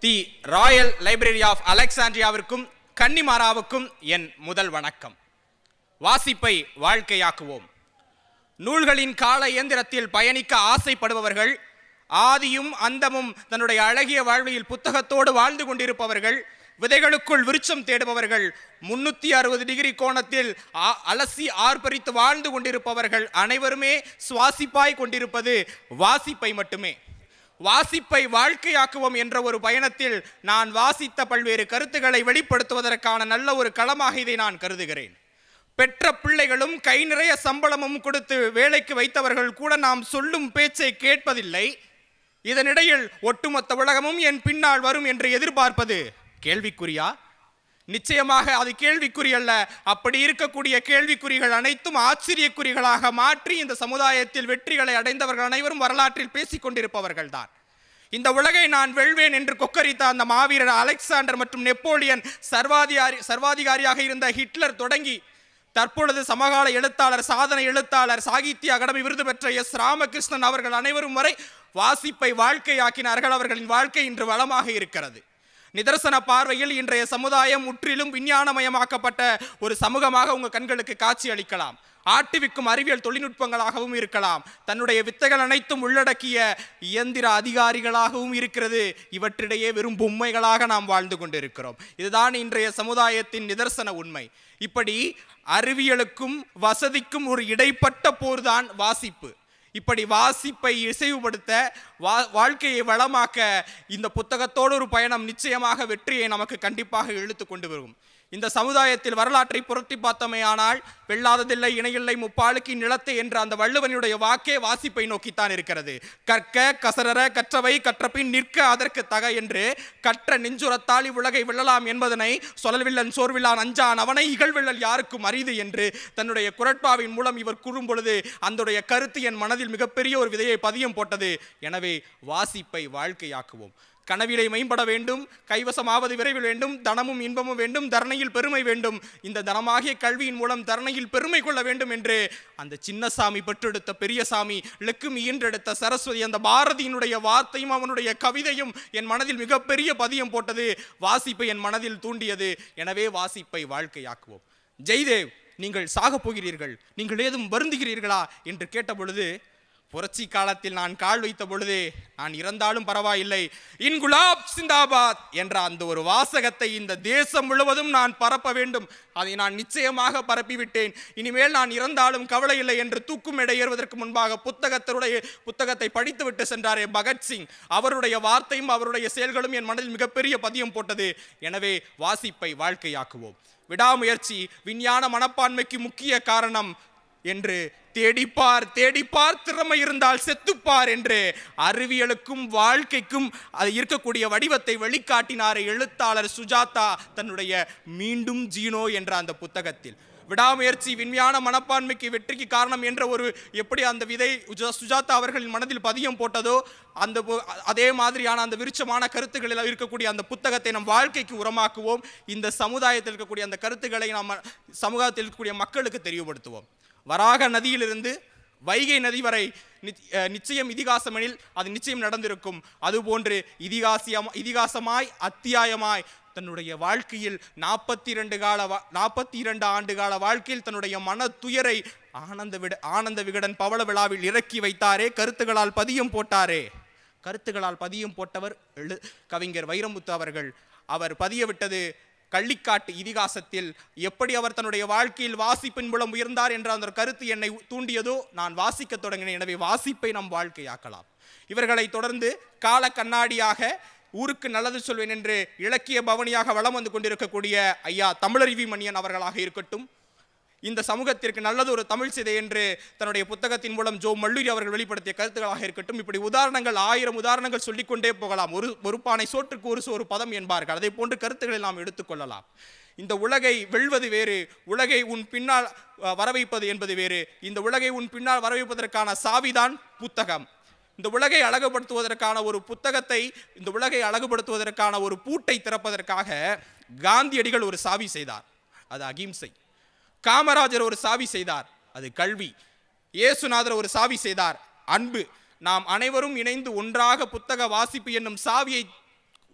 the royal library of அலெக்சாண்ட்ரியாவிற்கும் கன்னிமாராவுக்கும் என் முதல் வணக்கம் வாசிப்பை வாழ்க்கையாக்குவோம் நூல்களின் கால இயந்திரத்தில் பயணிக்க ஆசைப்படுபவர்கள் ஆதியும் அந்தமும் தன்னுடைய அழகிய வாழ்வியில் புத்தகத்தோடு வாழ்ந்து கொண்டிருப்பவர்கள் விதைகளுக்குள் விருட்சம் தேடுபவர்கள் முன்னூத்தி அறுபது டிகிரி கோணத்தில் ஆ- அலசி ஆர்ப்பரித்து வாழ்ந்து கொண்டிருப்பவர்கள் அனைவருமே சுவாசிப்பாய் கொண்டிருப்பது வாசிப்பை மட்டுமே வாசிப்பை வாழ்க்கையாக்குவோம் என்ற ஒரு பயணத்தில் நான் வாசித்த பல்வேறு கருத்துக்களை வெளிப்படுத்துவதற்கான நல்ல ஒரு களமாக இதை நான் கருதுகிறேன் பெற்ற பிள்ளைகளும் கை நிறைய சம்பளமும் கொடுத்து வேலைக்கு வைத்தவர்கள் கூட நாம் சொல்லும் பேச்சை கேட்பதில்லை இதனிடையில் ஒட்டுமொத்த உலகமும் என் பின்னால் வரும் என்று எதிர்பார்ப்பது கேள்விக்குறியா நிச்சயமாக அது கேள்விக்குறி அல்ல அப்படி இருக்கக்கூடிய கேள்விக்குறிகள் அனைத்தும் ஆச்சரியக்குறிகளாக மாற்றி இந்த சமுதாயத்தில் வெற்றிகளை அடைந்தவர்கள் அனைவரும் வரலாற்றில் பேசிக் கொண்டிருப்பவர்கள் தான் இந்த உலகை நான் வெல்வேன் என்று கொக்கரித்த அந்த மாவீரர் அலெக்சாண்டர் மற்றும் நெப்போலியன் சர்வாதிகாரி சர்வாதிகாரியாக இருந்த ஹிட்லர் தொடங்கி தற்பொழுது சமகால எழுத்தாளர் சாதனை எழுத்தாளர் சாகித்ய அகாடமி விருது பெற்ற எஸ் ராமகிருஷ்ணன் அவர்கள் அனைவரும் வரை வாசிப்பை வாழ்க்கையாக்கினார்கள் அவர்களின் வாழ்க்கை இன்று வளமாக இருக்கிறது நிதர்சன பார்வையில் இன்றைய சமுதாயம் முற்றிலும் விஞ்ஞானமயமாக்கப்பட்ட ஒரு சமூகமாக உங்க கண்களுக்கு காட்சி அளிக்கலாம் ஆட்டுவிக்கும் அறிவியல் தொழில்நுட்பங்களாகவும் இருக்கலாம் தன்னுடைய வித்தைகள் அனைத்தும் உள்ளடக்கிய இயந்திர அதிகாரிகளாகவும் இருக்கிறது இவற்றிடையே வெறும் பொம்மைகளாக நாம் வாழ்ந்து கொண்டிருக்கிறோம் இதுதான் இன்றைய சமுதாயத்தின் நிதர்சன உண்மை இப்படி அறிவியலுக்கும் வசதிக்கும் ஒரு இடைப்பட்ட போர்தான் வாசிப்பு இப்படி வாசிப்பை இசைவுபடுத்த வா வாழ்க்கையை வளமாக்க இந்த புத்தகத்தோடு ஒரு பயணம் நிச்சயமாக வெற்றியை நமக்கு கண்டிப்பாக இழுத்து கொண்டு வரும் இந்த சமுதாயத்தில் வரலாற்றை புரட்டி பார்த்தமையானால் வெல்லாததில்லை இணையில்லை முப்பாளுக்கு நிலத்தை என்ற அந்த வள்ளுவனுடைய வாக்கே வாசிப்பை நோக்கித்தான் இருக்கிறது கற்க கசரற கற்றவை கற்றபின் நிற்க அதற்கு தக என்று கற்ற நெஞ்சுரத்தால் உலகை வெல்லலாம் என்பதனை சொல்லவில்லன் சோர்வில்லான் அஞ்சான் அவனை இகழ்வெள்ளல் யாருக்கும் அரிது என்று தன்னுடைய குரட்பாவின் மூலம் இவர் கூறும்பொழுது அந்தடைய கருத்து என் மனதில் மிகப்பெரிய ஒரு விதையை பதியம் போட்டது எனவே வாசிப்பை வாழ்க்கையாக்குவோம் கனவிலை மேம்பட வேண்டும் கைவசமாவது விரைவில் வேண்டும் தனமும் இன்பமும் வேண்டும் தரணையில் பெருமை வேண்டும் இந்த தனமாகிய கல்வியின் மூலம் தரணையில் பெருமை கொள்ள வேண்டும் என்று அந்த சின்னசாமி பெற்றெடுத்த பெரியசாமி லெக்கும் ஈன்றெடுத்த சரஸ்வதி அந்த பாரதியினுடைய வார்த்தையும் அவனுடைய கவிதையும் என் மனதில் மிகப்பெரிய பதியம் போட்டது வாசிப்பை என் மனதில் தூண்டியது எனவே வாசிப்பை வாழ்க்கையாக்குவோம் ஜெய்தேவ் நீங்கள் சாகப் போகிறீர்கள் நீங்கள் ஏதும் வருந்துகிறீர்களா என்று கேட்ட பொழுது புரட்சி காலத்தில் நான் கால் வைத்த பொழுது நான் இறந்தாலும் பரவாயில்லை இன்குலாப் சிந்தாபாத் என்ற அந்த ஒரு வாசகத்தை இந்த தேசம் முழுவதும் நான் பரப்ப வேண்டும் அதை நான் நிச்சயமாக பரப்பிவிட்டேன் இனிமேல் நான் இறந்தாலும் கவலை இல்லை என்று தூக்கும் எடை ஏறுவதற்கு முன்பாக புத்தகத்தினுடைய புத்தகத்தை படித்துவிட்டு சென்றாரே பகத்சிங் அவருடைய வார்த்தையும் அவருடைய செயல்களும் என் மனதில் மிகப்பெரிய பதியம் போட்டது எனவே வாசிப்பை வாழ்க்கையாக்குவோம் விடாமுயற்சி விஞ்ஞான மனப்பான்மைக்கு முக்கிய காரணம் என்று தேடிப்பார் தேடிப்பார் திறமை இருந்தால் செத்துப்பார் என்று அறிவியலுக்கும் வாழ்க்கைக்கும் அது இருக்கக்கூடிய வடிவத்தை வெளிக்காட்டினார் எழுத்தாளர் சுஜாதா தன்னுடைய மீண்டும் ஜீனோ என்ற அந்த புத்தகத்தில் விடாமுயற்சி விஞ்ஞான மனப்பான்மைக்கு வெற்றிக்கு காரணம் என்ற ஒரு எப்படி அந்த விதை உஜ- சுஜாதா அவர்களின் மனதில் பதியம் போட்டதோ அந்த பு- அதே மாதிரியான அந்த விருட்சமான கருத்துக்களில் இருக்கக்கூடிய அந்த புத்தகத்தை நம் வாழ்க்கைக்கு உரமாக்குவோம் இந்த சமுதாயத்தில் இருக்கக்கூடிய அந்த கருத்துக்களை நாம் சமூகத்தில் இருக்கக்கூடிய மக்களுக்கு தெரியப்படுத்துவோம் வராக நதியிலிருந்து வைகை நதி வரை நிச்- அஹ் நிச்சயம் இதிகாசமெனில் அது நிச்சயம் நடந்திருக்கும் அதுபோன்று இதிகாசியம் இதிகாசமாய் அத்தியாயமாய் தன்னுடைய வாழ்க்கையில் நாற்பத்தி இரண்டு கால நாற்பத்தி இரண்டு ஆண்டு கால வாழ்க்கையில் தன்னுடைய மன துயரை ஆனந்த விட ஆனந்த விகடன் பவள விழாவில் இறக்கி வைத்தாரே கருத்துகளால் பதியம் போட்டாரே கருத்துகளால் பதியம் போட்டவர் எழு கவிஞர் வைரமுத்து அவர்கள் அவர் பதிய விட்டது கள்ளிக்காட்டு இதிகாசத்தில் எப்படி அவர் தன்னுடைய வாழ்க்கையில் வாசிப்பின் மூலம் உயர்ந்தார் என்ற அந்த கருத்து என்னை தூண்டியதோ நான் வாசிக்கத் தொடங்கினேன் எனவே வாசிப்பை நம் வாழ்க்கையாக்கலாம் இவர்களை தொடர்ந்து கால கண்ணாடியாக ஊருக்கு நல்லது சொல்வேன் என்று இலக்கிய பவனியாக வலம் வந்து கொண்டிருக்கக்கூடிய ஐயா தமிழறிவி மணியன் அவர்களாக இருக்கட்டும் இந்த சமூகத்திற்கு நல்லது ஒரு தமிழ் சிதை என்று தன்னுடைய புத்தகத்தின் மூலம் ஜோ மல்லூரி அவர்கள் வெளிப்படுத்திய கருத்துக்களாக இருக்கட்டும் இப்படி உதாரணங்கள் ஆயிரம் உதாரணங்கள் சொல்லிக்கொண்டே போகலாம் ஒரு ஒரு பானை சோற்றுக்கு ஒரு சோறு பதம் என்பார்கள் அதை போன்று கருத்துக்களை நாம் எடுத்துக்கொள்ளலாம் இந்த உலகை வெல்வது வேறு உலகை உன் பின்னால் அஹ், வரவைப்பது என்பது வேறு இந்த உலகை உன் பின்னால் வரவைப்பதற்கான சாவிதான் புத்தகம் இந்த உலகை அழகுபடுத்துவதற்கான ஒரு புத்தகத்தை இந்த உலகை அழகுபடுத்துவதற்கான ஒரு பூட்டை திறப்பதற்காக காந்தியடிகள் ஒரு சாவி செய்தார் அது அகிம்சை காமராஜர் ஒரு சாவி செய்தார் அது கல்வி இயேசுநாதர் ஒரு சாவி செய்தார் அன்பு நாம் அனைவரும் இணைந்து ஒன்றாக புத்தக வாசிப்பு என்னும் சாவியை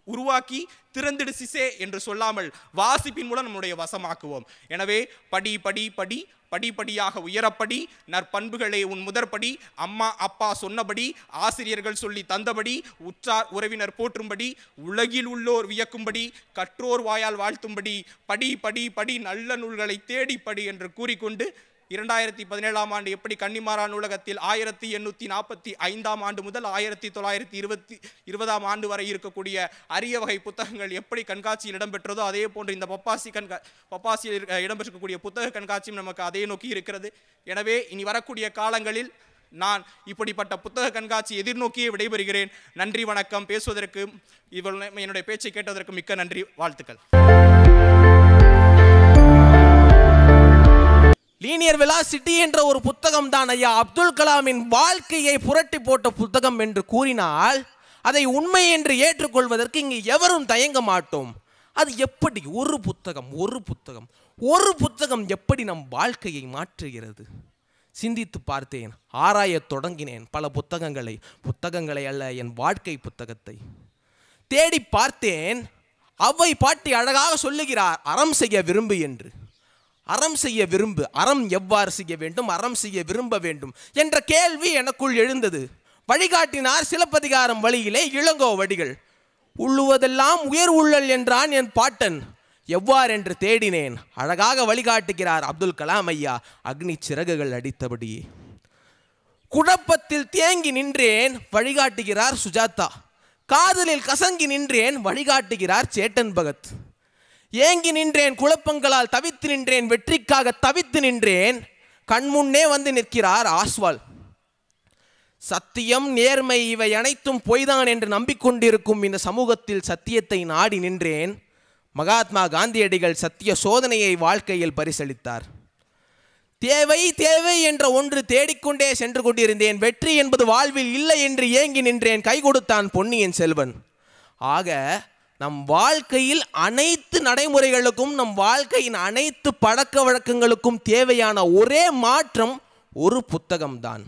உருவாக்கி திறந்திடு சிசே என்று சொல்லாமல் வாசிப்பின் மூலம் நம்முடைய வசமாக்குவோம் எனவே படி படி படி படிப்படியாக உயரப்படி நற்பண்புகளே உன் முதற்படி அம்மா அப்பா சொன்னபடி ஆசிரியர்கள் சொல்லி தந்தபடி உற்றார் உறவினர் போற்றும்படி உலகில் உள்ளோர் வியக்கும்படி கற்றோர் வாயால் வாழ்த்தும்படி படி படி படி நல்ல நூல்களை தேடி படி என்று கூறிக்கொண்டு இரண்டாயிரத்தி பதினேழாம் ஆண்டு எப்படி கன்னிமாரா நூலகத்தில் ஆயிரத்தி எண்ணூற்றி நாற்பத்தி ஐந்தாம் ஆண்டு முதல் ஆயிரத்தி தொள்ளாயிரத்தி இருபத்தி இருபதாம் ஆண்டு வரை இருக்கக்கூடிய அரிய வகை புத்தகங்கள் எப்படி கண்காட்சியில் இடம்பெற்றதோ அதே போன்று இந்த பப்பாசி கண்கா பப்பாசியில் இருக்க- இடம்பெற்றிருக்கக்கூடிய புத்தக கண்காட்சியும் நமக்கு அதே நோக்கி இருக்கிறது எனவே இனி வரக்கூடிய காலங்களில் நான் இப்படிப்பட்ட புத்தக கண்காட்சி எதிர்நோக்கியே விடைபெறுகிறேன் நன்றி வணக்கம் பேசுவதற்கு இவள் என்னுடைய பேச்சை கேட்டதற்கு மிக்க நன்றி வாழ்த்துக்கள் லீனியர் வெலாசிட்டி என்ற ஒரு புத்தகம் தான் ஐயா அப்துல் கலாமின் வாழ்க்கையை புரட்டி போட்ட புத்தகம் என்று கூறினால் அதை உண்மை என்று ஏற்றுக்கொள்வதற்கு இங்கு எவரும் தயங்க மாட்டோம் அது எப்படி ஒரு புத்தகம் ஒரு புத்தகம் ஒரு புத்தகம் எப்படி நம் வாழ்க்கையை மாற்றுகிறது சிந்தித்து பார்த்தேன் ஆராயத் தொடங்கினேன் பல புத்தகங்களை புத்தகங்களை அல்ல என் வாழ்க்கை புத்தகத்தை தேடி பார்த்தேன் அவ்வை பாட்டி அழகாக சொல்லுகிறார் அறம் செய்ய விரும்பு என்று அறம் செய்ய விரும்பு அறம் எவ்வாறு செய்ய வேண்டும் அறம் செய்ய விரும்ப வேண்டும் என்ற கேள்வி எனக்குள் எழுந்தது வழிகாட்டினார் சிலப்பதிகாரம் வழியிலே இளங்கோ வடிகள் உள்ளுவதெல்லாம் உயர் உள்ளல் என்றான் என் பாட்டன் எவ்வாறென்று தேடினேன் அழகாக வழிகாட்டுகிறார் அப்துல் கலாம் ஐயா அக்னி சிறகுகள் அடித்தபடியே குழப்பத்தில் தேங்கி நின்றேன் வழிகாட்டுகிறார் சுஜாதா காதலில் கசங்கி நின்றேன் வழிகாட்டுகிறார் சேட்டன் பகத் ஏங்கி நின்றேன் குழப்பங்களால் தவித்து நின்றேன் வெற்றிக்காக தவித்து நின்றேன் கண்முன்னே வந்து நிற்கிறார் ஆஸ்வால் சத்தியம் நேர்மை இவை அனைத்தும் பொய்தான் என்று நம்பிக்கொண்டிருக்கும் இந்த சமூகத்தில் சத்தியத்தை நாடி நின்றேன் மகாத்மா காந்தியடிகள் சத்திய சோதனையை வாழ்க்கையில் பரிசளித்தார் தேவை தேவை என்ற ஒன்று தேடிக்கொண்டே சென்று கொண்டிருந்தேன் வெற்றி என்பது வாழ்வில் இல்லை என்று ஏங்கி நின்றேன் கை கொடுத்தான் பொன்னியின் செல்வன் ஆக நம் வாழ்க்கையில் அனைத்து நடைமுறைகளுக்கும் நம் வாழ்க்கையின் அனைத்து பழக்க வழக்கங்களுக்கும் தேவையான ஒரே மாற்றம் ஒரு புத்தகம்தான்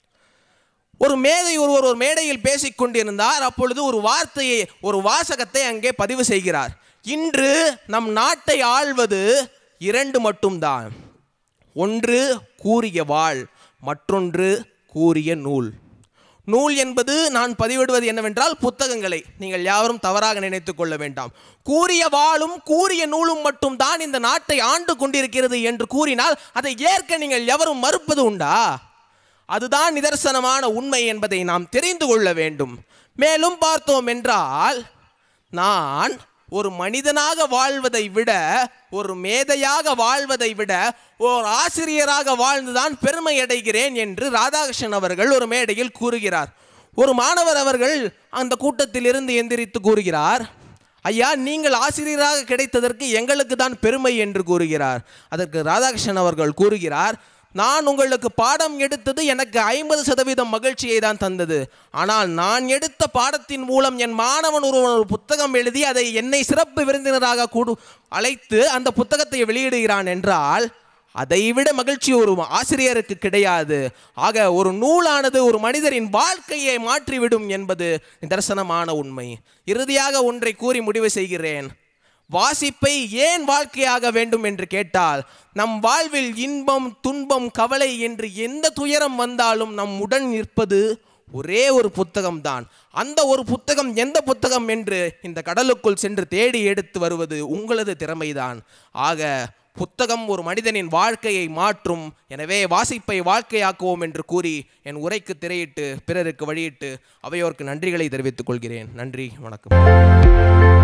ஒரு மேதை ஒருவர் ஒரு மேடையில் பேசிக் கொண்டிருந்தார் அப்பொழுது ஒரு வார்த்தையை ஒரு வாசகத்தை அங்கே பதிவு செய்கிறார் இன்று நம் நாட்டை ஆள்வது இரண்டு மட்டும்தான் ஒன்று கூறிய வாழ் மற்றொன்று கூறிய நூல் நூல் என்பது நான் பதிவிடுவது என்னவென்றால் புத்தகங்களை நீங்கள் யாவரும் தவறாக நினைத்துக் கொள்ள வேண்டாம் கூறிய வாளும் கூறிய நூலும் மட்டும்தான் இந்த நாட்டை ஆண்டு கொண்டிருக்கிறது என்று கூறினால் அதை ஏற்க நீங்கள் எவரும் மறுப்பது உண்டா அதுதான் நிதர்சனமான உண்மை என்பதை நாம் தெரிந்து கொள்ள வேண்டும் மேலும் பார்த்தோம் என்றால் நான் ஒரு மனிதனாக வாழ்வதை விட ஒரு மேதையாக வாழ்வதை விட ஒரு ஆசிரியராக வாழ்ந்துதான் பெருமை அடைகிறேன் என்று ராதாகிருஷ்ணன் அவர்கள் ஒரு மேடையில் கூறுகிறார் ஒரு மாணவர் அவர்கள் அந்த கூட்டத்தில் இருந்து எந்திரித்து கூறுகிறார் ஐயா நீங்கள் ஆசிரியராக கிடைத்ததற்கு எங்களுக்கு தான் பெருமை என்று கூறுகிறார் அதற்கு ராதாகிருஷ்ணன் அவர்கள் கூறுகிறார் நான் உங்களுக்கு பாடம் எடுத்தது எனக்கு ஐம்பது சதவீதம் மகிழ்ச்சியை தான் தந்தது ஆனால் நான் எடுத்த பாடத்தின் மூலம் என் மாணவன் ஒருவன் ஒரு புத்தகம் எழுதி அதை என்னை சிறப்பு விருந்தினராக கூடு அழைத்து அந்த புத்தகத்தை வெளியிடுகிறான் என்றால் அதைவிட மகிழ்ச்சி ஒரு ஆசிரியருக்கு கிடையாது ஆக ஒரு நூலானது ஒரு மனிதரின் வாழ்க்கையை மாற்றிவிடும் என்பது நிதர்சனமான உண்மை இறுதியாக ஒன்றை கூறி முடிவு செய்கிறேன் வாசிப்பை ஏன் வாழ்க்கையாக வேண்டும் என்று கேட்டால் நம் வாழ்வில் இன்பம் துன்பம் கவலை என்று எந்த துயரம் வந்தாலும் நம் உடன் நிற்பது ஒரே ஒரு புத்தகம்தான் அந்த ஒரு புத்தகம் எந்த புத்தகம் என்று இந்த கடலுக்குள் சென்று தேடி எடுத்து வருவது உங்களது திறமைதான் ஆக புத்தகம் ஒரு மனிதனின் வாழ்க்கையை மாற்றும் எனவே வாசிப்பை வாழ்க்கையாக்குவோம் என்று கூறி என் உரைக்கு திரையிட்டு பிறருக்கு வழியிட்டு அவையோருக்கு நன்றிகளை தெரிவித்துக் கொள்கிறேன் நன்றி வணக்கம்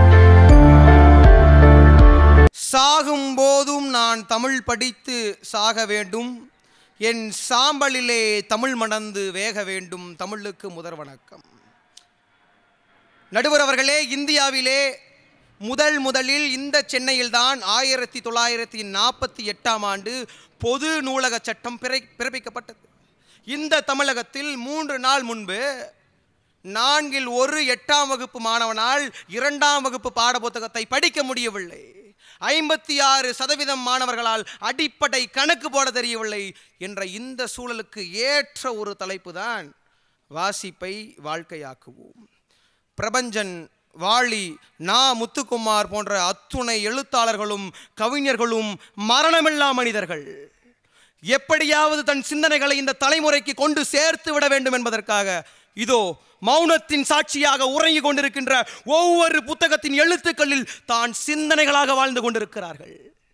சாகும் போதும் நான் தமிழ் படித்து சாக வேண்டும் என் சாம்பலிலே தமிழ் மணந்து வேக வேண்டும் தமிழுக்கு முதற் வணக்கம் நடுவர் அவர்களே இந்தியாவிலே முதல் முதலில் இந்த சென்னையில்தான் ஆயிரத்தி தொள்ளாயிரத்தி நாற்பத்தி எட்டாம் ஆண்டு பொது நூலக சட்டம் பிறை பிறப்பிக்கப்பட்டது இந்த தமிழகத்தில் மூன்று நாள் முன்பு நான்கில் ஒரு எட்டாம் வகுப்பு மாணவனால் இரண்டாம் வகுப்பு பாடப்புத்தகத்தை படிக்க முடியவில்லை ஐம்பத்தி ஆறு சதவீதம் மாணவர்களால் அடிப்படை கணக்கு போட தெரியவில்லை என்ற இந்த சூழலுக்கு ஏற்ற ஒரு தலைப்பு தான் வாசிப்பை வாழ்க்கையாக்குவோம் பிரபஞ்சன் வாலி நா முத்துக்குமார் போன்ற அத்துணை எழுத்தாளர்களும் கவிஞர்களும் மரணமில்லா மனிதர்கள் எப்படியாவது தன் சிந்தனைகளை இந்த தலைமுறைக்கு கொண்டு சேர்த்து விட வேண்டும் என்பதற்காக இதோ மௌனத்தின் சாட்சியாக உறங்கிக் கொண்டிருக்கின்ற ஒவ்வொரு புத்தகத்தின் எழுத்துக்களில் தான் சிந்தனைகளாக வாழ்ந்து கொண்டிருக்கிறார்கள்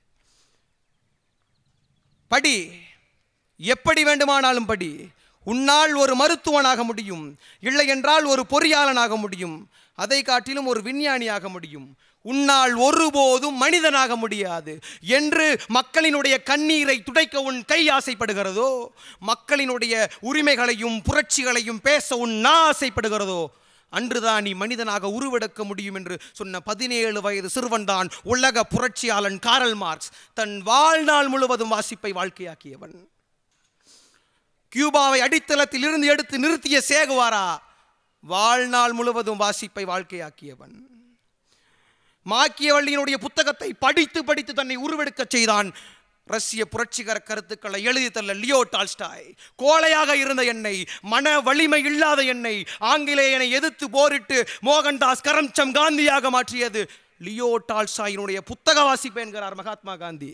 படி எப்படி வேண்டுமானாலும் படி உன்னால் ஒரு மருத்துவனாக முடியும் இல்லை என்றால் ஒரு பொறியாளனாக முடியும் அதை காட்டிலும் ஒரு விஞ்ஞானியாக முடியும் உன்னால் ஒருபோதும் மனிதனாக முடியாது என்று மக்களினுடைய கண்ணீரை துடைக்க உன் கை ஆசைப்படுகிறதோ மக்களினுடைய உரிமைகளையும் புரட்சிகளையும் பேச உன் நா ஆசைப்படுகிறதோ அன்றுதான் நீ மனிதனாக உருவெடுக்க முடியும் என்று சொன்ன பதினேழு வயது சிறுவன்தான் உலக புரட்சியாளன் காரல் மார்க்ஸ் தன் வாழ்நாள் முழுவதும் வாசிப்பை வாழ்க்கையாக்கியவன் கியூபாவை அடித்தளத்தில் இருந்து எடுத்து நிறுத்திய சேகுவாரா வாழ்நாள் முழுவதும் வாசிப்பை வாழ்க்கையாக்கியவன் மாக்கியவள்ளியினுடைய புத்தகத்தை படித்து படித்து தன்னை உருவெடுக்கச் செய்தான் ரஷ்ய புரட்சிகர கருத்துக்களை எழுதி தள்ள லியோ டால்ஸ்டாய் கோழையாக இருந்த என்னை மன வலிமை இல்லாத என்னை ஆங்கிலேயனை எதிர்த்து போரிட்டு மோகன்தாஸ் கரம்சம் காந்தியாக மாற்றியது லியோ டால்ஸ்டாயினுடைய புத்தக வாசிப்பு என்கிறார் மகாத்மா காந்தி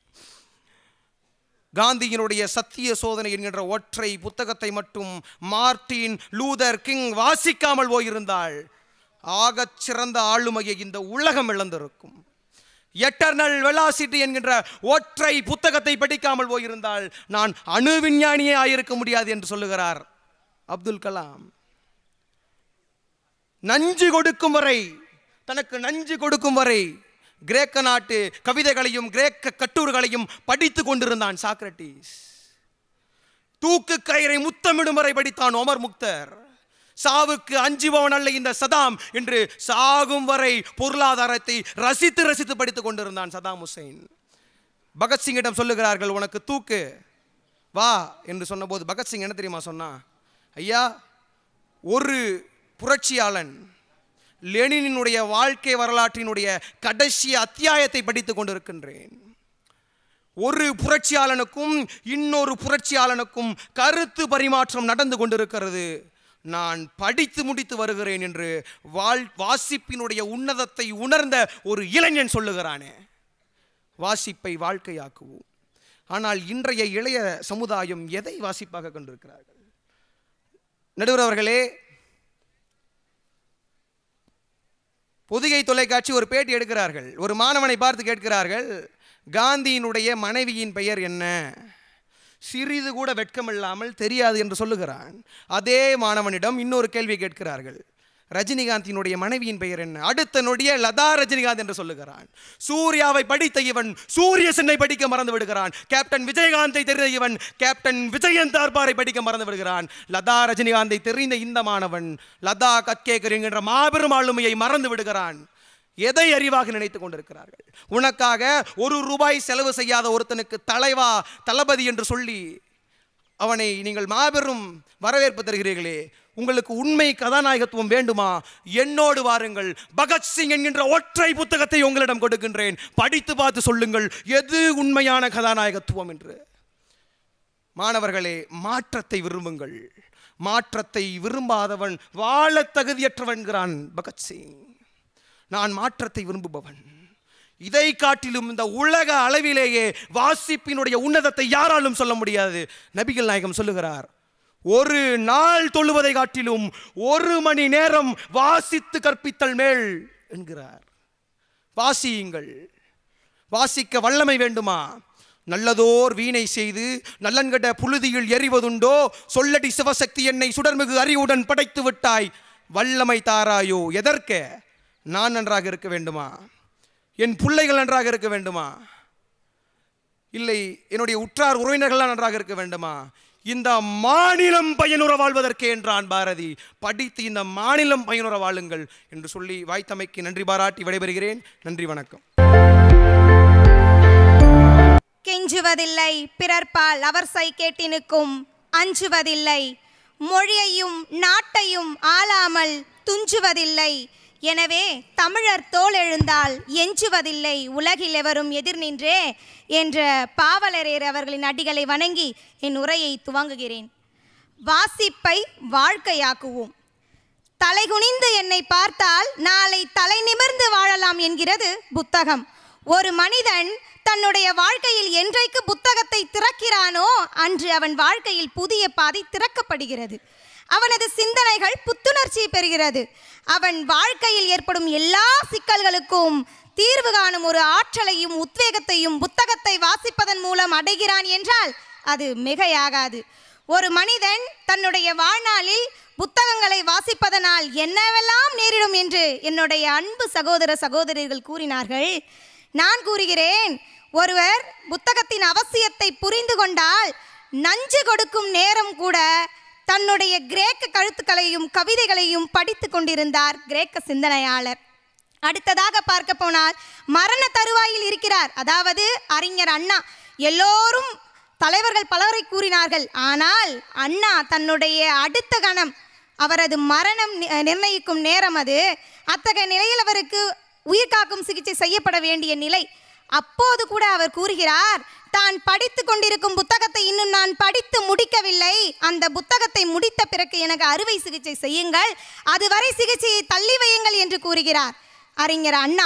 காந்தியினுடைய சத்திய சோதனை என்கின்ற ஒற்றை புத்தகத்தை மட்டும் மார்டின் லூதர் கிங் வாசிக்காமல் போயிருந்தால் ஆகச் சிறந்த ஆளுமையை இந்த உலகம் இழந்திருக்கும் எட்டர்னல் வெலாசிட்டி என்கின்ற ஒற்றை புத்தகத்தை படிக்காமல் போயிருந்தால் நான் அணு விஞ்ஞானியே ஆயிருக்க முடியாது என்று சொல்லுகிறார் அப்துல் கலாம் நஞ்சு கொடுக்கும் வரை தனக்கு நஞ்சு கொடுக்கும் வரை கிரேக்க நாட்டு கவிதைகளையும் கிரேக்க கட்டுரைகளையும் படித்து கொண்டிருந்தான் சாக்ரட்டிஸ் தூக்கு கயிறை முத்தமிடும் வரை படித்தான் ஒமர் முக்தர் சாவுக்கு அஞ்சுபவன் அல்ல இந்த சதாம் என்று சாகும் வரை பொருளாதாரத்தை ரசித்து ரசித்து படித்துக் கொண்டிருந்தான் சதாம் ஹுசைன் பகத்சிங்கிடம் சொல்லுகிறார்கள் உனக்கு தூக்கு வா என்று சொன்னபோது பகத்சிங் என்ன தெரியுமா சொன்னா ஐயா ஒரு புரட்சியாளன் லெனினுடைய வாழ்க்கை வரலாற்றினுடைய கடைசி அத்தியாயத்தை படித்துக் கொண்டிருக்கின்றேன் ஒரு புரட்சியாளனுக்கும் இன்னொரு புரட்சியாளனுக்கும் கருத்து பரிமாற்றம் நடந்து கொண்டிருக்கிறது நான் படித்து முடித்து வருகிறேன் என்று வாழ் வாசிப்பினுடைய உன்னதத்தை உணர்ந்த ஒரு இளைஞன் சொல்லுகிறானே வாசிப்பை வாழ்க்கையாக்குவோம் ஆனால் இன்றைய இளைய சமுதாயம் எதை வாசிப்பாக கொண்டிருக்கிறார்கள் நடுவர் அவர்களே பொதிகை தொலைக்காட்சி ஒரு பேட்டி எடுக்கிறார்கள் ஒரு மாணவனை பார்த்து கேட்கிறார்கள் காந்தியினுடைய மனைவியின் பெயர் என்ன சிறிது கூட வெட்கமில்லாமல் தெரியாது என்று சொல்லுகிறான் அதே மாணவனிடம் இன்னொரு கேள்வி கேட்கிறார்கள் ரஜினிகாந்தினுடைய மனைவியின் பெயர் என்ன அடுத்த நொடியே லதா ரஜினிகாந்த் என்று சொல்லுகிறான் சூர்யாவை படித்த இவன் சூரிய சென்னை படிக்க மறந்து விடுகிறான் கேப்டன் விஜயகாந்தை தெரிந்த இவன் கேப்டன் விஜயன் தார்பாரை படிக்க மறந்து விடுகிறான் லதா ரஜினிகாந்தை தெரிந்த இந்த மாணவன் லதா கத்கேகர் என்கின்ற மாபெரும் ஆளுமையை மறந்து விடுகிறான் எதை அறிவாக நினைத்துக் கொண்டிருக்கிறார்கள் உனக்காக ஒரு ரூபாய் செலவு செய்யாத ஒருத்தனுக்கு தலைவா தளபதி என்று சொல்லி அவனை நீங்கள் மாபெரும் வரவேற்பு தருகிறீர்களே உங்களுக்கு உண்மை கதாநாயகத்துவம் வேண்டுமா என்னோடு வாருங்கள் பகத்சிங் என்கின்ற ஒற்றை புத்தகத்தை உங்களிடம் கொடுக்கின்றேன் படித்து பார்த்து சொல்லுங்கள் எது உண்மையான கதாநாயகத்துவம் என்று மாணவர்களே மாற்றத்தை விரும்புங்கள் மாற்றத்தை விரும்பாதவன் வாழத் தகுதியற்றவன்கிறான் பகத்சிங் நான் மாற்றத்தை விரும்புபவன் இதை காட்டிலும் இந்த உலக அளவிலேயே வாசிப்பினுடைய உன்னதத்தை யாராலும் சொல்ல முடியாது நபிகள் நாயகம் சொல்லுகிறார் ஒரு நாள் தொழுவதை காட்டிலும் ஒரு மணி நேரம் வாசித்து கற்பித்தல் மேல் என்கிறார் வாசியுங்கள் வாசிக்க வல்லமை வேண்டுமா நல்லதோர் வீணை செய்து நல்லன்கட புழுதியில் எறிவதுண்டோ சொல்லடி சிவசக்தி என்னை சுடர்மிகு அறிவுடன் படைத்து விட்டாய் வல்லமை தாராயோ எதற்க நான் நன்றாக இருக்க வேண்டுமா என் பிள்ளைகள் நன்றாக இருக்க வேண்டுமா இல்லை என்னுடைய உற்றார் உறவினர்கள்லாம் நன்றாக இருக்க வேண்டுமா இந்த மாநிலம் பயனுற வாழ்வதற்கே என்றான் பாரதி படித்து இந்த மாநிலம் பயனுற வாழுங்கள் என்று சொல்லி வாய்த்தமைக்கு நன்றி பாராட்டி விடைபெறுகிறேன் நன்றி வணக்கம் கெஞ்சுவதில்லை பிறர்பால் அவர் சை கேட்டினுக்கும் அஞ்சுவதில்லை மொழியையும் நாட்டையும் ஆளாமல் துஞ்சுவதில்லை எனவே தமிழர் தோல் எழுந்தால் எஞ்சுவதில்லை உலகில் எவரும் எதிர் நின்றே என்ற பாவலரேர் அவர்களின் அடிகளை வணங்கி என் உரையை துவங்குகிறேன் வாசிப்பை வாழ்க்கையாக்குவோம் தலைகுனிந்து என்னை பார்த்தால் நாளை தலை நிமிர்ந்து வாழலாம் என்கிறது புத்தகம் ஒரு மனிதன் தன்னுடைய வாழ்க்கையில் என்றைக்கு புத்தகத்தை திறக்கிறானோ அன்று அவன் வாழ்க்கையில் புதிய பாதை திறக்கப்படுகிறது அவனது சிந்தனைகள் புத்துணர்ச்சி பெறுகிறது அவன் வாழ்க்கையில் ஏற்படும் எல்லா சிக்கல்களுக்கும் தீர்வு காணும் ஒரு ஆற்றலையும் உத்வேகத்தையும் புத்தகத்தை வாசிப்பதன் மூலம் அடைகிறான் என்றால் அது மிகையாகாது ஒரு மனிதன் தன்னுடைய வாழ்நாளில் புத்தகங்களை வாசிப்பதனால் என்னவெல்லாம் நேரிடும் என்று என்னுடைய அன்பு சகோதர சகோதரிகள் கூறினார்கள் நான் கூறுகிறேன் ஒருவர் புத்தகத்தின் அவசியத்தை புரிந்து கொண்டால் நஞ்சு கொடுக்கும் நேரம் கூட தன்னுடைய கிரேக்க கழுத்துக்களையும் கவிதைகளையும் படித்து கொண்டிருந்தார் கிரேக்க சிந்தனையாளர் அடுத்ததாக பார்க்க போனால் மரண தருவாயில் இருக்கிறார் அதாவது அறிஞர் அண்ணா எல்லோரும் தலைவர்கள் பலரை கூறினார்கள் ஆனால் அண்ணா தன்னுடைய அடுத்த கணம் அவரது மரணம் நி- நிர்ணயிக்கும் நேரம் அது அத்தகைய நிலையில் அவருக்கு உயிர் காக்கும் சிகிச்சை செய்யப்பட வேண்டிய நிலை அப்போது கூட அவர் கூறுகிறார் தான் படித்து கொண்டிருக்கும் புத்தகத்தை இன்னும் நான் படித்து முடிக்கவில்லை அந்த புத்தகத்தை முடித்த பிறகு எனக்கு அறுவை சிகிச்சை செய்யுங்கள் அதுவரை சிகிச்சையை தள்ளி வையுங்கள் என்று கூறுகிறார் அறிஞர் அண்ணா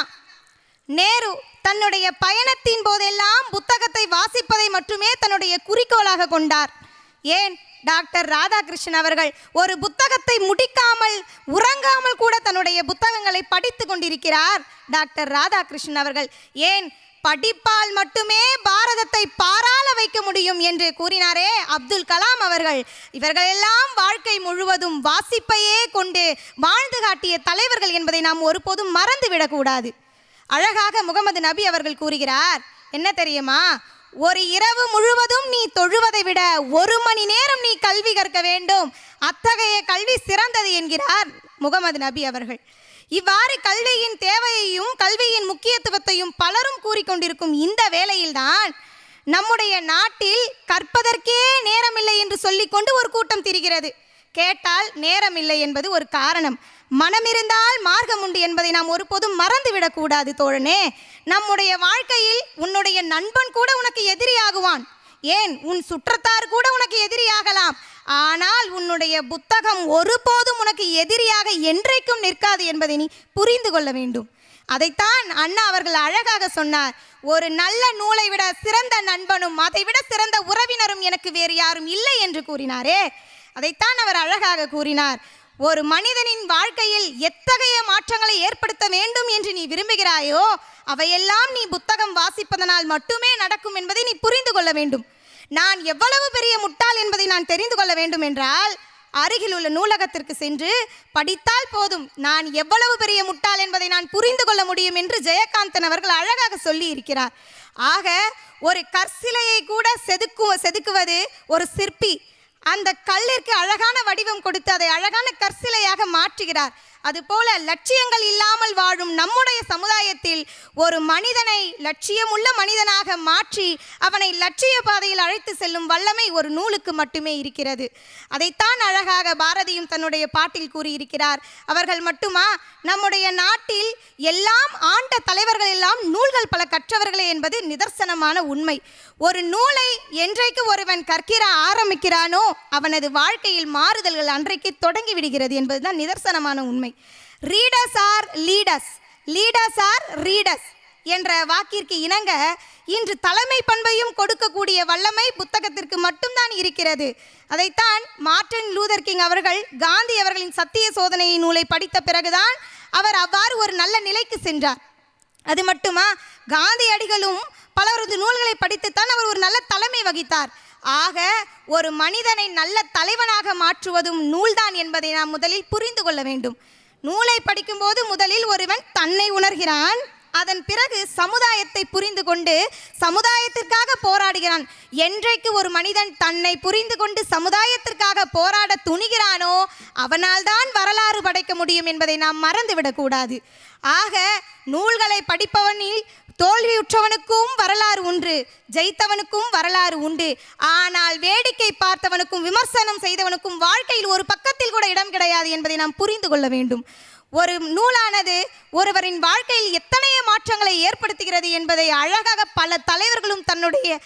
நேரு தன்னுடைய பயணத்தின் போதெல்லாம் புத்தகத்தை வாசிப்பதை மட்டுமே தன்னுடைய குறிக்கோளாக கொண்டார் ஏன் டாக்டர் ராதாகிருஷ்ணன் அவர்கள் ஒரு புத்தகத்தை முடிக்காமல் உறங்காமல் கூட தன்னுடைய புத்தகங்களை படித்து கொண்டிருக்கிறார் டாக்டர் ராதாகிருஷ்ணன் அவர்கள் ஏன் படிப்பால் மட்டுமே பாரதத்தை பாராள வைக்க முடியும் என்று கூறினாரே அப்துல் கலாம் அவர்கள் இவர்களெல்லாம் வாழ்க்கை முழுவதும் வாசிப்பையே கொண்டு வாழ்ந்து காட்டிய தலைவர்கள் என்பதை நாம் ஒருபோதும் மறந்துவிடக்கூடாது அழகாக முகமது நபி அவர்கள் கூறுகிறார் என்ன தெரியுமா ஒரு இரவு முழுவதும் நீ தொழுவதை விட ஒரு மணி நேரம் நீ கல்வி கற்க வேண்டும் அத்தகைய கல்வி சிறந்தது என்கிறார் முகமது நபி அவர்கள் இவ்வாறு கல்வியின் தேவையையும் கல்வியின் முக்கியத்துவத்தையும் பலரும் கூறிக்கொண்டிருக்கும் இந்த வேளையில்தான் நம்முடைய நாட்டில் கற்பதற்கே நேரமில்லை என்று சொல்லிக்கொண்டு ஒரு கூட்டம் திரிகிறது கேட்டால் நேரமில்லை என்பது ஒரு காரணம் மனமிருந்தால் மார்க்கம் உண்டு என்பதை நாம் ஒருபோதும் மறந்துவிடக்கூடாது தோழனே நம்முடைய வாழ்க்கையில் உன்னுடைய நண்பன் கூட உனக்கு எதிரியாகுவான் ஏன் உன் சுற்றத்தார் கூட உனக்கு எதிரியாகலாம் ஆனால் உன்னுடைய புத்தகம் ஒருபோதும் உனக்கு எதிரியாக என்றைக்கும் நிற்காது என்பதை நீ புரிந்து கொள்ள வேண்டும் அதைத்தான் அண்ணா அவர்கள் அழகாக சொன்னார் ஒரு நல்ல நூலை விட சிறந்த நண்பனும் அதை விட சிறந்த உறவினரும் எனக்கு வேறு யாரும் இல்லை என்று கூறினாரே அதைத்தான் அவர் அழகாக கூறினார் ஒரு மனிதனின் வாழ்க்கையில் எத்தகைய மாற்றங்களை ஏற்படுத்த வேண்டும் என்று நீ விரும்புகிறாயோ அவையெல்லாம் நீ புத்தகம் வாசிப்பதனால் மட்டுமே நடக்கும் என்பதை நீ புரிந்து கொள்ள வேண்டும் நான் எவ்வளவு பெரிய முட்டாள் என்பதை நான் தெரிந்து கொள்ள வேண்டும் என்றால் அருகில் உள்ள நூலகத்திற்கு சென்று படித்தால் போதும் நான் எவ்வளவு பெரிய முட்டாள் என்பதை நான் புரிந்து கொள்ள முடியும் என்று ஜெயகாந்தன் அவர்கள் அழகாக சொல்லி இருக்கிறார் ஆக ஒரு கற்சிலையை கூட செதுக்கு செதுக்குவது ஒரு சிற்பி அந்த கல்லிற்கு அழகான வடிவம் கொடுத்து அதை அழகான கற்சிலையாக மாற்றுகிறார் அதுபோல லட்சியங்கள் இல்லாமல் வாழும் நம்முடைய சமுதாயத்தில் ஒரு மனிதனை லட்சியமுள்ள மனிதனாக மாற்றி அவனை லட்சிய பாதையில் அழைத்து செல்லும் வல்லமை ஒரு நூலுக்கு மட்டுமே இருக்கிறது அதைத்தான் அழகாக பாரதியும் தன்னுடைய பாட்டில் கூறியிருக்கிறார் அவர்கள் மட்டுமா நம்முடைய நாட்டில் எல்லாம் ஆண்ட தலைவர்கள் எல்லாம் நூல்கள் பல கற்றவர்களே என்பது நிதர்சனமான உண்மை ஒரு நூலை என்றைக்கு ஒருவன் கற்கிற ஆரம்பிக்கிறானோ அவனது வாழ்க்கையில் மாறுதல்கள் அன்றைக்கு தொடங்கி விடுகிறது என்பதுதான் நிதர்சனமான உண்மை readers are leaders leaders are readers என்ற வாக்கிற்கு இணங்க இன்று தலைமை பண்பையும் கொடுக்கக்கூடிய வல்லமை புத்தகத்திற்கு மட்டும்தான் இருக்கிறது அதைத்தான் மார்ட்டின் லூதர் கிங் அவர்கள் காந்தி அவர்களின் சத்திய சோதனை நூலை படித்த பிறகுதான் அவர் அவ்வாறு ஒரு நல்ல நிலைக்கு சென்றார் அது மட்டுமா காந்தியடிகளும் பலரது நூல்களை படித்துத்தான் அவர் ஒரு நல்ல தலைமை வகித்தார் ஆக ஒரு மனிதனை நல்ல தலைவனாக மாற்றுவதும் நூல்தான் என்பதை நாம் முதலில் புரிந்து கொள்ள வேண்டும் நூலை படிக்கும்போது முதலில் ஒருவன் தன்னை உணர்கிறான் அதன் பிறகு சமுதாயத்தை புரிந்து கொண்டு சமுதாயத்திற்காக போராடுகிறான் என்றைக்கு ஒரு மனிதன் தன்னை புரிந்து கொண்டு சமுதாயத்திற்காக போராட துணிகிறானோ அவனால் தான் வரலாறு படைக்க முடியும் என்பதை நாம் மறந்துவிடக்கூடாது ஆக நூல்களை படிப்பவனில் தோல்வியுற்றவனுக்கும் வரலாறு உண்டு ஜெயித்தவனுக்கும் வரலாறு உண்டு ஆனால் வேடிக்கை பார்த்தவனுக்கும் விமர்சனம் செய்தவனுக்கும் வாழ்க்கையில் ஒரு பக்கத்தில் கூட இடம் கிடையாது என்பதை நாம் புரிந்து கொள்ள வேண்டும் ஒரு நூலானது ஒருவரின் வாழ்க்கையில் எத்தனைய மாற்றங்களை ஏற்படுத்துகிறது என்பதை அழகாக பல தலைவர்களும் தன்னுடைய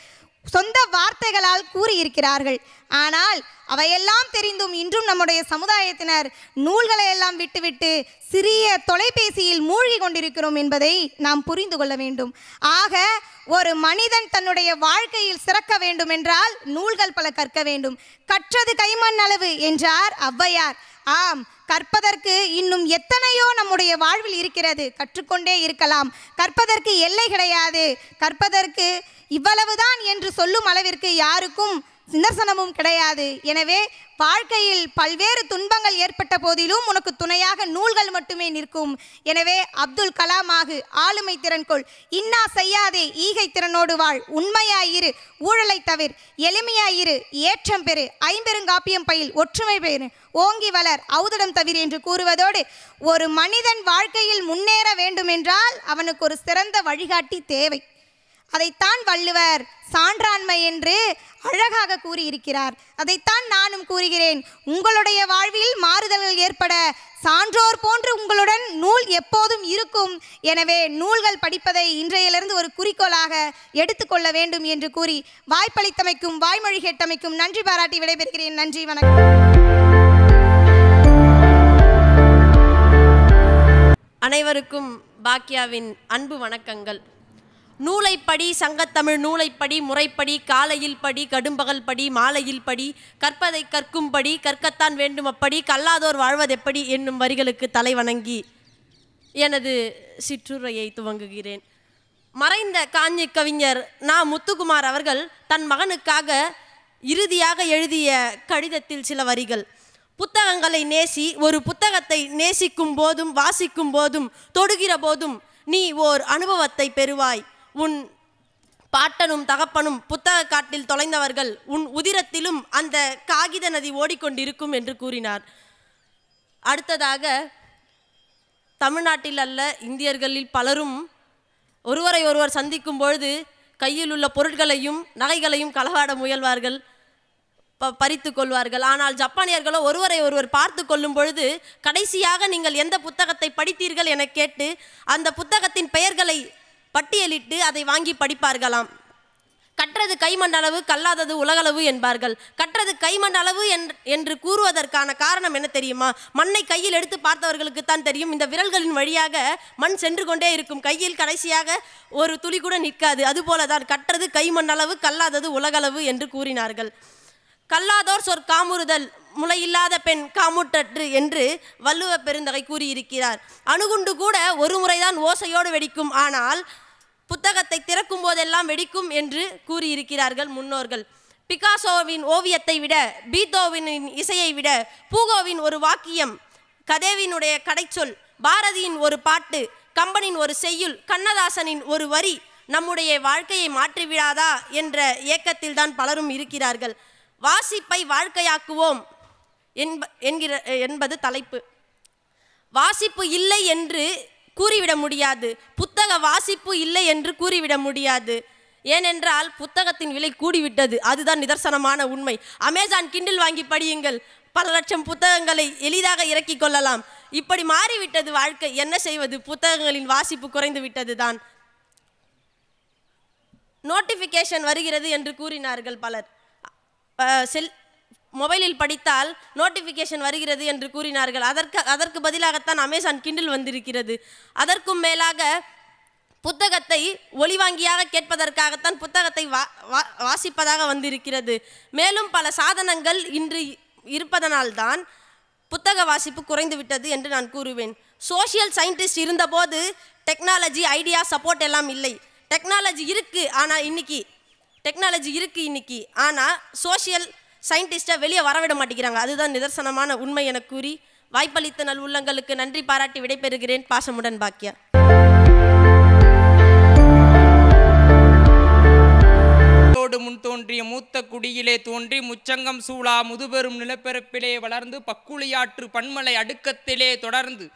சொந்த வார்த்தைகளால் கூறியிருக்கிறார்கள் ஆனால் அவையெல்லாம் தெரிந்தும் இன்றும் நம்முடைய சமுதாயத்தினர் நூல்களை எல்லாம் விட்டுவிட்டு சிறிய தொலைபேசியில் மூழ்கி கொண்டிருக்கிறோம் என்பதை நாம் புரிந்து கொள்ள வேண்டும் ஆக ஒரு மனிதன் தன்னுடைய வாழ்க்கையில் சிறக்க வேண்டும் என்றால் நூல்கள் பல கற்க வேண்டும் கற்றது கைமண் அளவு என்றார் ஔவையார் ஆம் கற்பதற்கு இன்னும் எத்தனையோ நம்முடைய வாழ்வில் இருக்கிறது கற்றுக்கொண்டே இருக்கலாம் கற்பதற்கு எல்லை கிடையாது கற்பதற்கு இவ்வளவுதான் என்று சொல்லும் அளவிற்கு யாருக்கும் நிதர்சனமும் கிடையாது எனவே வாழ்க்கையில் பல்வேறு துன்பங்கள் ஏற்பட்ட போதிலும் உனக்கு துணையாக நூல்கள் மட்டுமே நிற்கும் எனவே அப்துல் கலாம் ஆகு ஆளுமை திறன்கொள் இன்னா செய்யாதே ஈகை திறனோடு வாழ் உண்மையாயிரு ஊழலை தவிர் எளிமையாயிரு ஏற்றம் பெறு ஐம்பெருங்காப்பியம் பயில் ஒற்றுமை பெறு ஓங்கி வளர் ஔதடம் தவிர என்று கூறுவதோடு ஒரு மனிதன் வாழ்க்கையில் முன்னேற வேண்டுமென்றால் அவனுக்கு ஒரு சிறந்த வழிகாட்டி தேவை அதைத்தான் வள்ளுவர் சான்றாண்மை என்று அழகாக கூறியிருக்கிறார் அதைத்தான் நானும் கூறுகிறேன் உங்களுடைய வாழ்வில் மாறுதல்கள் ஏற்பட சான்றோர் போன்று உங்களுடன் நூல் எப்போதும் இருக்கும் எனவே நூல்கள் படிப்பதை இன்றையிலிருந்து ஒரு குறிக்கோளாக எடுத்துக்கொள்ள வேண்டும் என்று கூறி வாய்ப்பளித்தமைக்கும் வாய்மொழி கேட்டமைக்கும் நன்றி பாராட்டி விடைபெறுகிறேன் நன்றி வணக்கம் அனைவருக்கும் பாக்கியாவின் அன்பு வணக்கங்கள் நூலைப்படி சங்கத்தமிழ் நூலைப்படி முறைப்படி காலையில் படி கடும்பகல் படி மாலையில் படி கற்பதை கற்கும்படி கற்கத்தான் வேண்டும் அப்படி கல்லாதோர் வாழ்வதெப்படி என்னும் வரிகளுக்கு தலை வணங்கி எனது சிற்றுரையை துவங்குகிறேன் மறைந்த காஞ்சி கவிஞர் நா முத்துக்குமார் அவர்கள் தன் மகனுக்காக இறுதியாக எழுதிய கடிதத்தில் சில வரிகள் புத்தகங்களை நேசி ஒரு புத்தகத்தை நேசிக்கும் போதும் வாசிக்கும் போதும் தொடுகிற போதும் நீ ஓர் அனுபவத்தை பெறுவாய் உன் பாட்டனும் தகப்பனும் புத்தக காட்டில் தொலைந்தவர்கள் உன் உதிரத்திலும் அந்த காகித நதி ஓடிக்கொண்டிருக்கும் என்று கூறினார் அடுத்ததாக தமிழ்நாட்டில் அல்ல இந்தியர்களில் பலரும் ஒருவரை ஒருவர் சந்திக்கும் பொழுது கையில் உள்ள பொருட்களையும் நகைகளையும் களவாட முயல்வார்கள் ப பறித்து கொள்வார்கள் ஆனால் ஜப்பானியர்களோ ஒருவரை ஒருவர் பார்த்து கொள்ளும் பொழுது கடைசியாக நீங்கள் எந்த புத்தகத்தை படித்தீர்கள் என கேட்டு அந்த புத்தகத்தின் பெயர்களை பட்டியலிட்டு அதை வாங்கி படிப்பார்களாம் கற்றது கைமண்டளவு கல்லாதது உலகளவு என்பார்கள் கற்றது கைமண்டளவு என்- என்று கூறுவதற்கான காரணம் என்ன தெரியுமா மண்ணை கையில் எடுத்து பார்த்தவர்களுக்கு தான் தெரியும் இந்த விரல்களின் வழியாக மண் சென்று கொண்டே இருக்கும் கையில் கடைசியாக ஒரு துளி கூட நிற்காது அதுபோல தான் கற்றது கைமண்டளவு கல்லாதது உலகளவு என்று கூறினார்கள் கல்லாதோர் சொற் காமுறுதல் முளையில்லாத பெண் காமுற்றற்று என்று வள்ளுவ பெருந்தகை கூறியிருக்கிறார் அணுகுண்டு கூட ஒரு முறைதான் ஓசையோடு வெடிக்கும் ஆனால் புத்தகத்தை திறக்கும் போதெல்லாம் வெடிக்கும் என்று கூறியிருக்கிறார்கள் முன்னோர்கள் பிகாசோவின் ஓவியத்தை விட பீத்தோவினின் இசையை விட பூகோவின் ஒரு வாக்கியம் கதேவினுடைய கடைச்சொல் பாரதியின் ஒரு பாட்டு கம்பனின் ஒரு செய்யுள் கண்ணதாசனின் ஒரு வரி நம்முடைய வாழ்க்கையை மாற்றிவிடாதா என்ற ஏக்கத்தில் தான் பலரும் இருக்கிறார்கள் வாசிப்பை வாழ்க்கையாக்குவோம் என்ப என்கிற என்பது தலைப்பு வாசிப்பு இல்லை என்று கூறிவிட முடியாது புத்தக வாசிப்பு இல்லை என்று கூறிவிட முடியாது ஏனென்றால் புத்தகத்தின் விலை கூடிவிட்டது அதுதான் நிதர்சனமான உண்மை அமேசான் கிண்டில் வாங்கி படியுங்கள் பல லட்சம் புத்தகங்களை எளிதாக இறக்கிக் கொள்ளலாம் இப்படி மாறிவிட்டது வாழ்க்கை என்ன செய்வது புத்தகங்களின் வாசிப்பு குறைந்து விட்டது தான் நோட்டிஃபிகேஷன் வருகிறது என்று கூறினார்கள் பலர் அஹ், செல் மொபைலில் படித்தால் நோட்டிஃபிகேஷன் வருகிறது என்று கூறினார்கள் அதற்கு அதற்கு பதிலாகத்தான் அமேசான் கிண்டில் வந்திருக்கிறது அதற்கும் மேலாக புத்தகத்தை ஒளிவாங்கியாக கேட்பதற்காகத்தான் புத்தகத்தை வா வா- வாசிப்பதாக வந்திருக்கிறது மேலும் பல சாதனங்கள் இன்று இருப்பதனால்தான் புத்தக வாசிப்பு குறைந்து விட்டது என்று நான் கூறுவேன் சோஷியல் சயின்டிஸ்ட் இருந்தபோது டெக்னாலஜி ஐடியா சப்போர்ட் எல்லாம் இல்லை டெக்னாலஜி இருக்கு ஆனால் இன்னைக்கு டெக்னாலஜி இருக்கு இன்னைக்கு ஆனால் சோஷியல் சயின்டிஸ்ட்டை வெளியே வரவிட மாட்டேங்கிறாங்க அதுதான் நிதர்சனமான உண்மை என கூறி வாய்ப்பளித்த நல் உள்ளங்களுக்கு நன்றி பாராட்டி விடைபெறுகிறேன் பாசமுடன் பாக்கியா ோடு முன் தோன்றிய மூத்த குடியிலே தோன்றி முச்சங்கம் சூழா முதுபெரும் நிலப்பரப்பிலே வளர்ந்து பக்குளியாற்று பன்மலை அடுக்கத்திலே தொடர்ந்து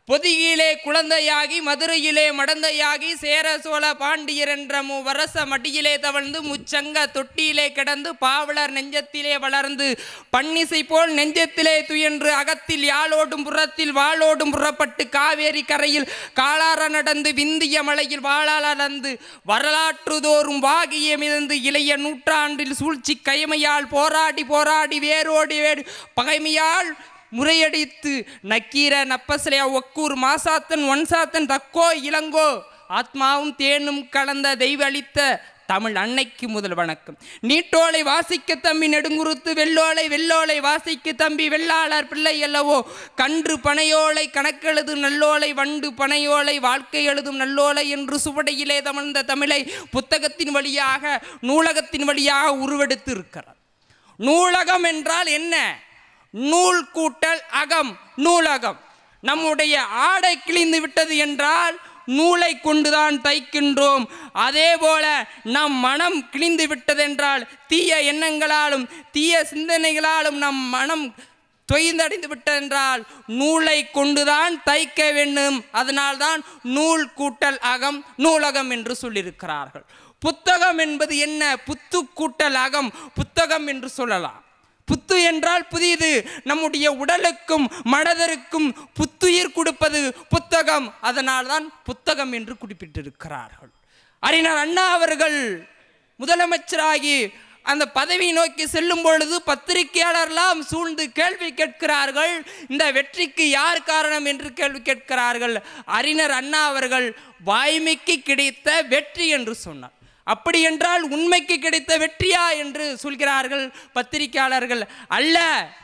பொதியிலே குழந்தையாகி மதுரையிலே மடந்தையாகி சேர சோழ பாண்டியர் என்ற மூவரச மடியிலே தவழ்ந்து முச்சங்க தொட்டியிலே கிடந்து பாவலர் நெஞ்சத்திலே வளர்ந்து பன்னிசை போல் நெஞ்சத்திலே துயன்று அகத்தில் யாழோடும் புறத்தில் வாளோடும் புறப்பட்டு காவேரி கரையில் காலார நடந்து விந்திய மலையில் வாழால் அளந்து வரலாற்றுதோறும் வாகிய மிதந்து இளைய நூற்றாண்டில் சூழ்ச்சி கைமையால் போராடி போராடி வேரோடி வேறு பகைமையால் முறையடித்து நக்கீர நப்பசலையா ஒக்கூர் மாசாத்தன் ஒன்சாத்தன் தக்கோ இளங்கோ ஆத்மாவும் தேனும் கலந்த தெய்வ அளித்த தமிழ் அன்னைக்கு முதல் வணக்கம் நீட்டோலை வாசிக்க தம்பி நெடுங்குருத்து வெள்ளோலை வெள்ளோலை வாசிக்க தம்பி வெள்ளாளர் பிள்ளை அல்லவோ கன்று பனையோலை கணக்கெழுது நல்லோலை வண்டு பனையோலை வாழ்க்கை எழுதும் நல்லோலை என்று சுவடையிலே தமிழ்ந்த தமிழை புத்தகத்தின் வழியாக நூலகத்தின் வழியாக உருவெடுத்து இருக்கிறார் நூலகம் என்றால் என்ன நூல் கூட்டல் அகம் நூலகம் நம்முடைய ஆடை கிழிந்து விட்டது என்றால் நூலை கொண்டுதான் தைக்கின்றோம் அதே போல நம் மனம் கிழிந்து விட்டதென்றால் தீய எண்ணங்களாலும் தீய சிந்தனைகளாலும் நம் மனம் தொய்ந்தடைந்து விட்டதென்றால் நூலை கொண்டுதான் தைக்க வேண்டும் அதனால்தான் நூல் கூட்டல் அகம் நூலகம் என்று சொல்லியிருக்கிறார்கள் புத்தகம் என்பது என்ன புத்து கூட்டல் அகம் புத்தகம் என்று சொல்லலாம் புத்து என்றால் புதியது நம்முடைய உடலுக்கும் மனதருக்கும் புத்துயிர் கொடுப்பது புத்தகம் அதனால்தான் புத்தகம் என்று குறிப்பிட்டிருக்கிறார்கள் அறிஞர் அண்ணா அவர்கள் முதலமைச்சராகி அந்த பதவி நோக்கி செல்லும் பொழுது பத்திரிகையாளர்லாம் சூழ்ந்து கேள்வி கேட்கிறார்கள் இந்த வெற்றிக்கு யார் காரணம் என்று கேள்வி கேட்கிறார்கள் அறிஞர் அண்ணா அவர்கள் வாய்மைக்கு கிடைத்த வெற்றி என்று சொன்னார் அப்படி என்றால் உண்மைக்கு கிடைத்த வெற்றியா என்று சொல்கிறார்கள் பத்திரிகையாளர்கள் அல்ல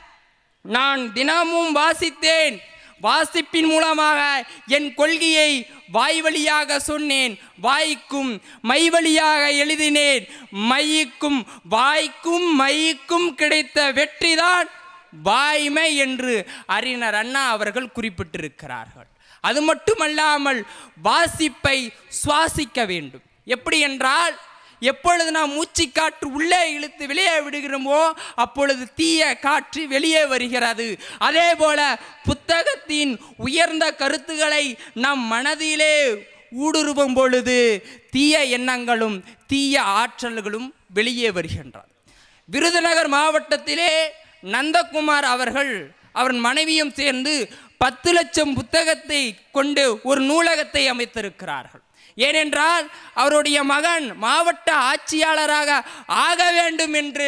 நான் தினமும் வாசித்தேன் வாசிப்பின் மூலமாக என் கொள்கையை வாய் வழியாக சொன்னேன் வாய்க்கும் மை வழியாக எழுதினேன் மைக்கும் வாய்க்கும் மைக்கும் கிடைத்த வெற்றிதான் வாய்மை என்று அறிஞர் அண்ணா அவர்கள் குறிப்பிட்டிருக்கிறார்கள் அது மட்டுமல்லாமல் வாசிப்பை சுவாசிக்க வேண்டும் எப்படி என்றால் எப்பொழுது நாம் மூச்சு காற்று உள்ளே இழுத்து வெளியே விடுகிறோமோ அப்பொழுது தீய காற்று வெளியே வருகிறது அதே போல புத்தகத்தின் உயர்ந்த கருத்துக்களை நம் மனதிலே ஊடுருவும் பொழுது தீய எண்ணங்களும் தீய ஆற்றல்களும் வெளியே வருகின்றது விருதுநகர் மாவட்டத்திலே நந்தகுமார் அவர்கள் அவர் மனைவியும் சேர்ந்து பத்து லட்சம் புத்தகத்தை கொண்டு ஒரு நூலகத்தை அமைத்திருக்கிறார்கள் ஏனென்றால் அவருடைய மகன் மாவட்ட ஆட்சியாளராக ஆக வேண்டும் என்று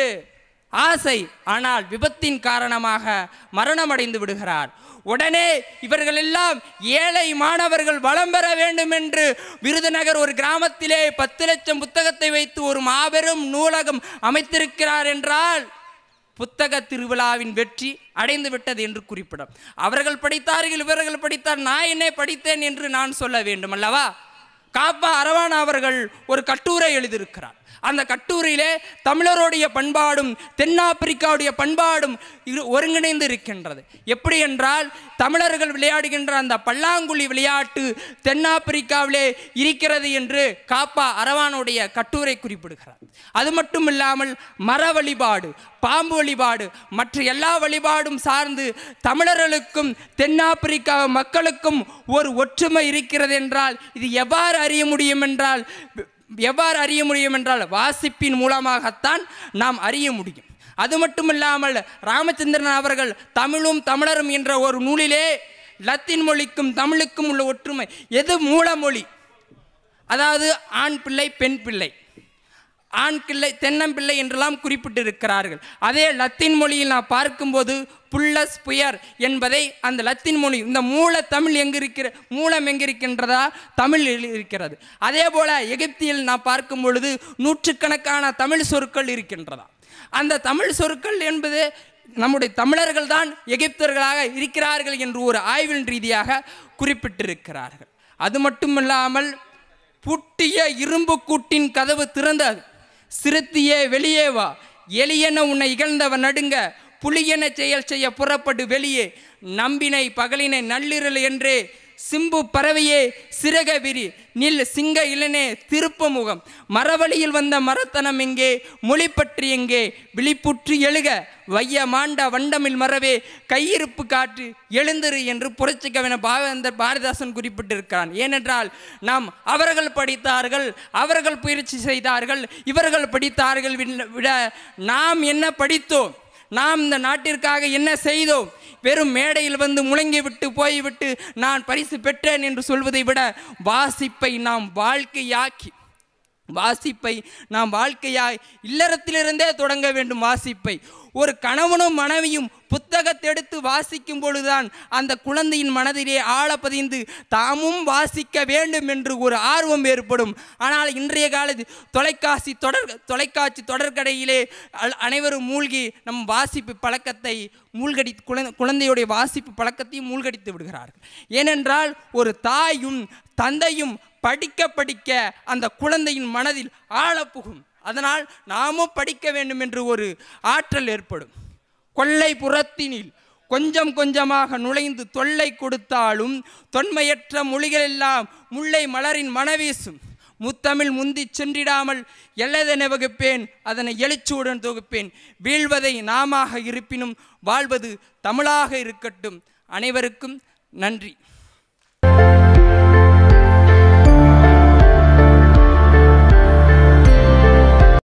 ஆசை ஆனால் விபத்தின் காரணமாக மரணமடைந்து விடுகிறார் உடனே இவர்கள் எல்லாம் ஏழை மாணவர்கள் வளம் பெற வேண்டும் என்று விருதுநகர் ஒரு கிராமத்திலே பத்து லட்சம் புத்தகத்தை வைத்து ஒரு மாபெரும் நூலகம் அமைத்திருக்கிறார் என்றால் புத்தக திருவிழாவின் வெற்றி அடைந்து விட்டது என்று குறிப்பிடும் அவர்கள் படித்தார்கள் இவர்கள் படித்தார் நான் என்ன படித்தேன் என்று நான் சொல்ல வேண்டும் அல்லவா காப்பா அரவான் அவர்கள் ஒரு கட்டுரை எழுதியிருக்கிறார் அந்த கட்டுரையிலே தமிழருடைய பண்பாடும் தென்னாப்பிரிக்காவுடைய பண்பாடும் இரு ஒருங்கிணைந்து இருக்கின்றது எப்படி என்றால் தமிழர்கள் விளையாடுகின்ற அந்த பல்லாங்குழி விளையாட்டு தென்னாப்பிரிக்காவிலே இருக்கிறது என்று காப்பா அரவானுடைய கட்டுரை குறிப்பிடுகிறார் அது மட்டும் இல்லாமல் மர வழிபாடு பாம்பு வழிபாடு மற்ற எல்லா வழிபாடும் சார்ந்து தமிழர்களுக்கும் தென்னாப்பிரிக்கா மக்களுக்கும் ஒரு ஒற்றுமை இருக்கிறது என்றால் இது எவ்வாறு அறிய முடியும் என்றால் எவ்வாறு அறிய முடியும் என்றால் வாசிப்பின் மூலமாகத்தான் நாம் அறிய முடியும் அது மட்டுமில்லாமல் ராமச்சந்திரன் அவர்கள் தமிழும் தமிழரும் என்ற ஒரு நூலிலே லத்தீன் மொழிக்கும் தமிழுக்கும் உள்ள ஒற்றுமை எது மூலமொழி அதாவது ஆண் பிள்ளை பெண் பிள்ளை ஆண் பிள்ளை தென்னம்பிள்ளை என்றெல்லாம் குறிப்பிட்டிருக்கிறார்கள் அதே லத்தீன் மொழியில் நான் பார்க்கும்போது புல்லஸ் புயர் என்பதை அந்த லத்தீன் மொழி இந்த மூல தமிழ் எங்கு இருக்கிற மூலம் எங்கு இருக்கின்றதா தமிழ் இருக்கிறது அதே போல எகிப்தியில் நான் பார்க்கும் பொழுது நூற்றுக்கணக்கான தமிழ் சொற்கள் இருக்கின்றதா அந்த தமிழ் சொற்கள் என்பது நம்முடைய தமிழர்கள் தான் எகிப்தர்களாக இருக்கிறார்கள் என்று ஒரு ஆய்வின் ரீதியாக குறிப்பிட்டிருக்கிறார்கள் அது மட்டுமில்லாமல் புட்டிய இரும்பு கூட்டின் கதவு திறந்தது சிறுத்தியே வெளியே வா எலியென உன்னை இகழ்ந்தவன் நடுங்க புலியென செயல் செய்ய புறப்படு வெளியே நம்பினை பகலினை நள்ளிரல் என்றே சிம்பு பறவையே சிறக விரி நில் சிங்க இளனே திருப்ப முகம் மரவழியில் வந்த மரத்தனம் எங்கே மொழி பற்றி எங்கே விழிப்புற்று எழுக வைய மாண்ட வண்டமில் மரவே கையிருப்பு காற்று எழுந்திரு என்று புரட்சிக்கவென பாவேந்தர் பாரதிதாசன் குறிப்பிட்டிருக்கிறான் ஏனென்றால் நாம் அவர்கள் படித்தார்கள் அவர்கள் பயிற்சி செய்தார்கள் இவர்கள் படித்தார்கள் விட- விட நாம் என்ன படித்தோம் நாம் இந்த நாட்டிற்காக என்ன செய்தோம் வெறும் மேடையில் வந்து முழங்கி விட்டு போய்விட்டு நான் பரிசு பெற்றேன் என்று சொல்வதை விட வாசிப்பை நாம் வாழ்க்கையாக்கி வாசிப்பை நாம் வாழ்க்கையாய் இல்லறத்திலிருந்தே தொடங்க வேண்டும் வாசிப்பை ஒரு கணவனும் மனைவியும் புத்தகத்தை எடுத்து வாசிக்கும் பொழுதுதான் அந்த குழந்தையின் மனதிலே ஆழ பதிந்து தாமும் வாசிக்க வேண்டும் என்று ஒரு ஆர்வம் ஏற்படும் ஆனால் இன்றைய காலத்தில் தொலைக்காட்சி தொடர் தொலைக்காட்சி தொடர்கடையிலே அல்- அனைவரும் மூழ்கி நம் வாசிப்பு பழக்கத்தை மூழ்கடி குழந்தை குழந்தையுடைய வாசிப்பு பழக்கத்தையும் மூழ்கடித்து விடுகிறார்கள் ஏனென்றால் ஒரு தாயும் தந்தையும் படிக்க படிக்க அந்த குழந்தையின் மனதில் ஆழப்புகும் அதனால் நாமும் படிக்க வேண்டும் என்று ஒரு ஆற்றல் ஏற்படும் கொள்ளை புறத்தினில் கொஞ்சம் கொஞ்சமாக நுழைந்து தொல்லை கொடுத்தாலும் தொன்மையற்ற மொழிகளெல்லாம் முல்லை மலரின் மனவீசும் முத்தமிழ் முந்தி சென்றிடாமல் எல்லதென வகுப்பேன் அதனை எழுச்சியுடன் தொகுப்பேன் வீழ்வதை நாமாக இருப்பினும் வாழ்வது தமிழாக இருக்கட்டும் அனைவருக்கும் நன்றி